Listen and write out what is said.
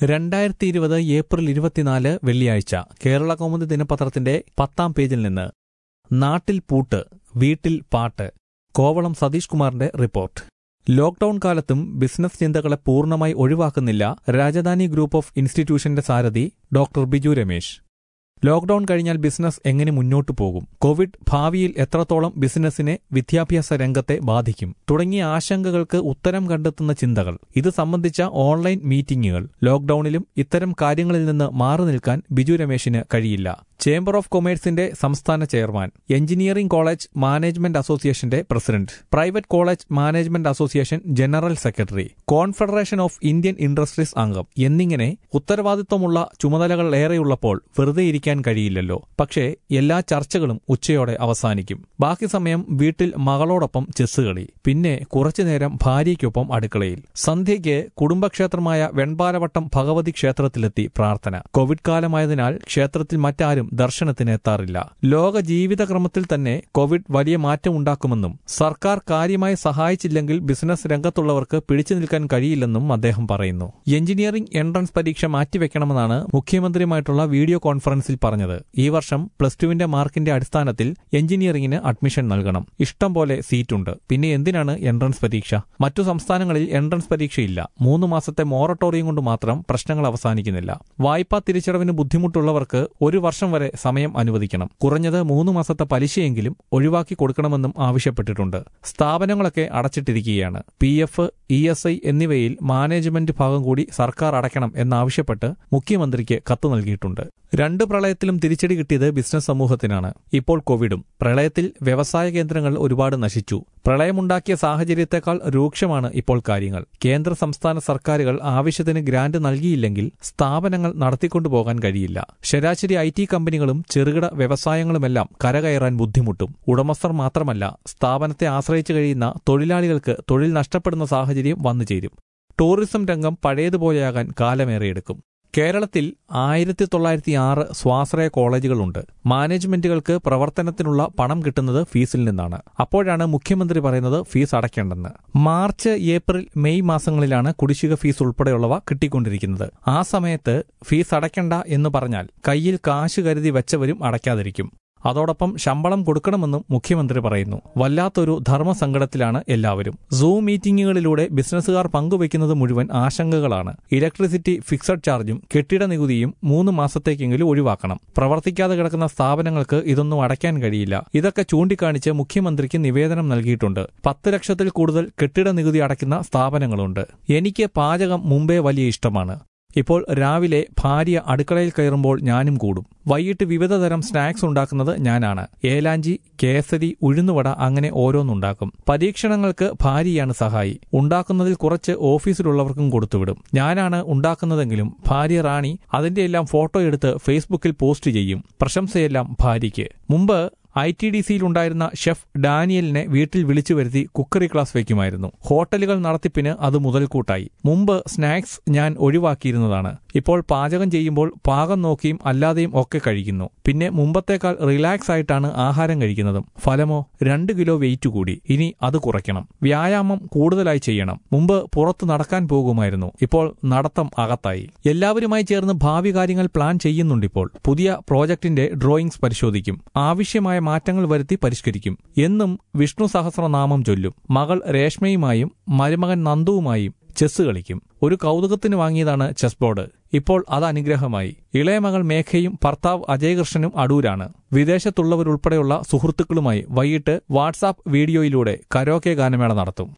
രണ്ടായിരത്തി ഇരുപത് ഏപ്രിൽ ഇരുപത്തിനാല് വെള്ളിയാഴ്ച കേരള കൗമുദി ദിനപത്രത്തിന്റെ പത്താം പേജിൽ നിന്ന് നാട്ടിൽ പൂട്ട് വീട്ടിൽ പാട്ട് കോവളം സതീഷ് കുമാറിന്റെ റിപ്പോർട്ട് ലോക്ഡൌൺ കാലത്തും ബിസിനസ് ചിന്തകളെ പൂർണ്ണമായി ഒഴിവാക്കുന്നില്ല രാജധാനി ഗ്രൂപ്പ് ഓഫ് ഇൻസ്റ്റിറ്റ്യൂഷന്റെ സാരഥി ഡോക്ടർ ബിജു രമേശ് ലോക്ഡൌൺ കഴിഞ്ഞാൽ ബിസിനസ് എങ്ങനെ മുന്നോട്ടു പോകും കോവിഡ് ഭാവിയിൽ എത്രത്തോളം ബിസിനസിനെ വിദ്യാഭ്യാസ രംഗത്തെ ബാധിക്കും തുടങ്ങിയ ആശങ്കകൾക്ക് ഉത്തരം കണ്ടെത്തുന്ന ചിന്തകൾ ഇത് സംബന്ധിച്ച ഓൺലൈൻ മീറ്റിംഗുകൾ ലോക്ഡൌണിലും ഇത്തരം കാര്യങ്ങളിൽ നിന്ന് മാറി നിൽക്കാൻ ബിജു രമേശിന് കഴിയില്ല ചേംബർ ഓഫ് കൊമേഴ്സിന്റെ സംസ്ഥാന ചെയർമാൻ എഞ്ചിനീയറിംഗ് കോളേജ് മാനേജ്മെന്റ് അസോസിയേഷന്റെ president private college management association general secretary confederation of Indian industries അംഗം എന്നിങ്ങനെ ഉത്തരവാദിത്വമുള്ള ചുമതലകൾ ഏറെയുള്ളപ്പോൾ വെറുതെ ഇരിക്കാൻ കഴിയില്ലല്ലോ പക്ഷേ എല്ലാ ചർച്ചകളും ഉച്ചയോടെ അവസാനിക്കും ബാക്കി സമയം വീട്ടിൽ മകളോടൊപ്പം ചെസ് കളി പിന്നെ കുറച്ചുനേരം ഭാര്യയ്ക്കൊപ്പം അടുക്കളയിൽ സന്ധ്യയ്ക്ക് കുടുംബക്ഷേത്രമായ വെൺപാലവട്ടം ഭഗവതി ക്ഷേത്രത്തിലെത്തി പ്രാർത്ഥന കോവിഡ് കാലമായതിനാൽ ക്ഷേത്രത്തിൽ മറ്റാരും ദർശനത്തിന് എത്താറില്ല ലോക ജീവിതക്രമത്തിൽ തന്നെ കോവിഡ് വലിയ മാറ്റമുണ്ടാക്കുമെന്നും സർക്കാർ കാര്യമായി സഹായിച്ചില്ലെങ്കിൽ ബിസിനസ് രംഗത്തുള്ളവർക്ക് പിടിച്ചു നിൽക്കാൻ കഴിയില്ലെന്നും അദ്ദേഹം പറയുന്നു എഞ്ചിനീയറിംഗ് എൻട്രൻസ് പരീക്ഷ മാറ്റിവെക്കണമെന്നാണ് മുഖ്യമന്ത്രിയുമായിട്ടുള്ള വീഡിയോ കോൺഫറൻസിൽ പറഞ്ഞത് ഈ വർഷം പ്ലസ് ടുവിന്റെ മാർക്കിന്റെ അടിസ്ഥാനത്തിൽ എഞ്ചിനീയറിംഗിന് അഡ്മിഷൻ നൽകണം ഇഷ്ടം പോലെ സീറ്റുണ്ട് പിന്നെ എന്തിനാണ് എൻട്രൻസ് പരീക്ഷ മറ്റു സംസ്ഥാനങ്ങളിൽ എൻട്രൻസ് പരീക്ഷയില്ല മൂന്ന് മാസത്തെ മോറട്ടോറിയം കൊണ്ട് മാത്രം പ്രശ്നങ്ങൾ അവസാനിക്കുന്നില്ല വായ്പാ തിരിച്ചടവിന് ബുദ്ധിമുട്ടുള്ളവർക്ക് ഒരു വർഷം വരെ സമയം അനുവദിക്കണം കുറഞ്ഞത് മൂന്ന് മാസത്തെ പലിശയെങ്കിലും ഒഴിവാക്കി കൊടുക്കണമെന്നും ആവശ്യപ്പെട്ടിട്ടുണ്ട് സ്ഥാപനങ്ങളൊക്കെ അടച്ചിട്ടിരിക്കുകയാണ് P F E S I എന്നിവയിൽ മാനേജ്മെന്റ് ഭാഗം കൂടി സർക്കാർ അടയ്ക്കണം എന്നാവശ്യപ്പെട്ട് മുഖ്യമന്ത്രിക്ക് കത്ത് നൽകിയിട്ടുണ്ട് രണ്ട് പ്രളയത്തിലും തിരിച്ചടി കിട്ടിയത് ബിസിനസ് സമൂഹത്തിനാണ് ഇപ്പോൾ കോവിഡും പ്രളയത്തിൽ വ്യവസായ കേന്ദ്രങ്ങൾ ഒരുപാട് നശിച്ചു പ്രളയമുണ്ടാക്കിയ സാഹചര്യത്തെക്കാൾ രൂക്ഷമാണ് ഇപ്പോൾ കാര്യങ്ങൾ കേന്ദ്ര സംസ്ഥാന സർക്കാരുകൾ ആവശ്യത്തിന് ഗ്രാന്റ് നൽകിയില്ലെങ്കിൽ സ്ഥാപനങ്ങൾ നടത്തിക്കൊണ്ടുപോകാൻ കഴിയില്ല ശരാശരി ഐ ടി കമ്പനികളും ചെറുകിട വ്യവസായങ്ങളുമെല്ലാം കരകയറാൻ ബുദ്ധിമുട്ടും ഉടമസ്ഥർ മാത്രമല്ല സ്ഥാപനത്തെ ആശ്രയിച്ചു കഴിയുന്ന തൊഴിലാളികൾക്ക് തൊഴിൽ നഷ്ടപ്പെടുന്ന സാഹചര്യം വന്നു ചേരും ടൂറിസം രംഗം പഴയതുപോലെയാകാൻ കാലമേറെയെടുക്കും കേരളത്തിൽ ആയിരത്തി തൊള്ളായിരത്തി ആറ് സ്വാശ്രയ കോളേജുകളുണ്ട് മാനേജ്മെന്റുകൾക്ക് പ്രവർത്തനത്തിനുള്ള പണം കിട്ടുന്നത് ഫീസിൽ നിന്നാണ് അപ്പോഴാണ് മുഖ്യമന്ത്രി പറയുന്നത് ഫീസ് അടയ്ക്കേണ്ടെന്ന് മാർച്ച് ഏപ്രിൽ മെയ് മാസങ്ങളിലാണ് കുടിശ്ശിക ഫീസ് ഉൾപ്പെടെയുള്ളവ കിട്ടിക്കൊണ്ടിരിക്കുന്നത് ആ സമയത്ത് ഫീസ് അടയ്ക്കണ്ട എന്ന് പറഞ്ഞാൽ കയ്യിൽ കാശ് കരുതി വെച്ചവരും അടയ്ക്കാതിരിക്കും അതോടൊപ്പം ശമ്പളം കൊടുക്കണമെന്നും മുഖ്യമന്ത്രി പറയുന്നു വല്ലാത്തൊരു ധർമ്മസങ്കടത്തിലാണ് എല്ലാവരും സൂം മീറ്റിംഗുകളിലൂടെ ബിസിനസ്സുകാർ പങ്കുവയ്ക്കുന്നത് മുഴുവൻ ആശങ്കകളാണ് ഇലക്ട്രിസിറ്റി ഫിക്സഡ് ചാർജും കെട്ടിട നികുതിയും മൂന്ന് മാസത്തേക്കെങ്കിലും ഒഴിവാക്കണം പ്രവർത്തിക്കാതെ കിടക്കുന്ന സ്ഥാപനങ്ങൾക്ക് ഇതൊന്നും അടയ്ക്കാൻ കഴിയില്ല ഇതൊക്കെ ചൂണ്ടിക്കാണിച്ച് മുഖ്യമന്ത്രിക്ക് നിവേദനം നൽകിയിട്ടുണ്ട് പത്ത് ലക്ഷത്തിൽ കൂടുതൽ കെട്ടിട നികുതി അടയ്ക്കുന്ന സ്ഥാപനങ്ങളുണ്ട് എനിക്ക് പാചകം മുമ്പേ വലിയ ഇഷ്ടമാണ് ഇപ്പോൾ രാവിലെ ഭാര്യ അടുക്കളയിൽ കയറുമ്പോൾ ഞാനും കൂടും വൈകിട്ട് വിവിധതരം സ്നാക്സ് ഉണ്ടാക്കുന്നത് ഞാനാണ് ഏലാഞ്ചി കേസരി ഉഴുന്നുവട അങ്ങനെ ഓരോന്നുണ്ടാക്കും പരീക്ഷണങ്ങൾക്ക് ഭാര്യയാണ് സഹായി ഉണ്ടാക്കുന്നതിൽ കുറച്ച് ഓഫീസിലുള്ളവർക്കും കൊടുത്തുവിടും ഞാനാണ് ഉണ്ടാക്കുന്നതെങ്കിലും ഭാര്യ റാണി അതിന്റെ എല്ലാം ഫോട്ടോ എടുത്ത് ഫേസ്ബുക്കിൽ പോസ്റ്റ് ചെയ്യും പ്രശംസയെല്ലാം ഭാര്യയ്ക്ക് മുമ്പ് ഐ ടി ഡി സിയിലുണ്ടായിരുന്ന ഷെഫ് ഡാനിയലിനെ വീട്ടിൽ വിളിച്ചു വരുത്തി കുക്കറി ക്ലാസ് വയ്ക്കുമായിരുന്നു ഹോട്ടലുകൾ നടത്തിപ്പിന് അത് മുതൽക്കൂട്ടായി മുമ്പ് സ്നാക്സ് ഞാൻ ഒഴിവാക്കിയിരുന്നതാണ് ഇപ്പോൾ പാചകം ചെയ്യുമ്പോൾ പാകം നോക്കിയും അല്ലാതെയും ഒക്കെ കഴിക്കുന്നു പിന്നെ മുമ്പത്തേക്കാൾ റിലാക്സ് ആയിട്ടാണ് ആഹാരം കഴിക്കുന്നതും ഫലമോ രണ്ട് കിലോ വെയിറ്റ് കൂടി ഇനി അത് കുറയ്ക്കണം വ്യായാമം കൂടുതലായി ചെയ്യണം മുമ്പ് പുറത്ത് നടക്കാൻ പോകുമായിരുന്നു ഇപ്പോൾ നടത്തം അകത്തായി എല്ലാവരുമായി ചേർന്ന് ഭാവി കാര്യങ്ങൾ പ്ലാൻ ചെയ്യുന്നുണ്ടിപ്പോൾ പുതിയ പ്രോജക്ടിന്റെ ഡ്രോയിങ്സ് പരിശോധിക്കും ആവശ്യമായ മാറ്റങ്ങൾ വരുത്തി പരിഷ്കരിക്കും എന്നും വിഷ്ണു സഹസ്രനാമം ചൊല്ലും മകൾ രേഷ്മയുമായും മരുമകൻ നന്ദുവുമായും ചെസ് കളിക്കും ഒരു കൗതുകത്തിന് വാങ്ങിയതാണ് ചെസ് ബോർഡ് ഇപ്പോൾ അത് അനുഗ്രഹമായി ഇളയ മകൾ മേഘയും ഭർത്താവ് അജയകൃഷ്ണനും അടൂരാണ് വിദേശത്തുള്ളവരുൾപ്പെടെയുള്ള സുഹൃത്തുക്കളുമായി വൈകിട്ട് വാട്സാപ്പ് വീഡിയോയിലൂടെ കരോക്കെ ഗാനമേള നടത്തും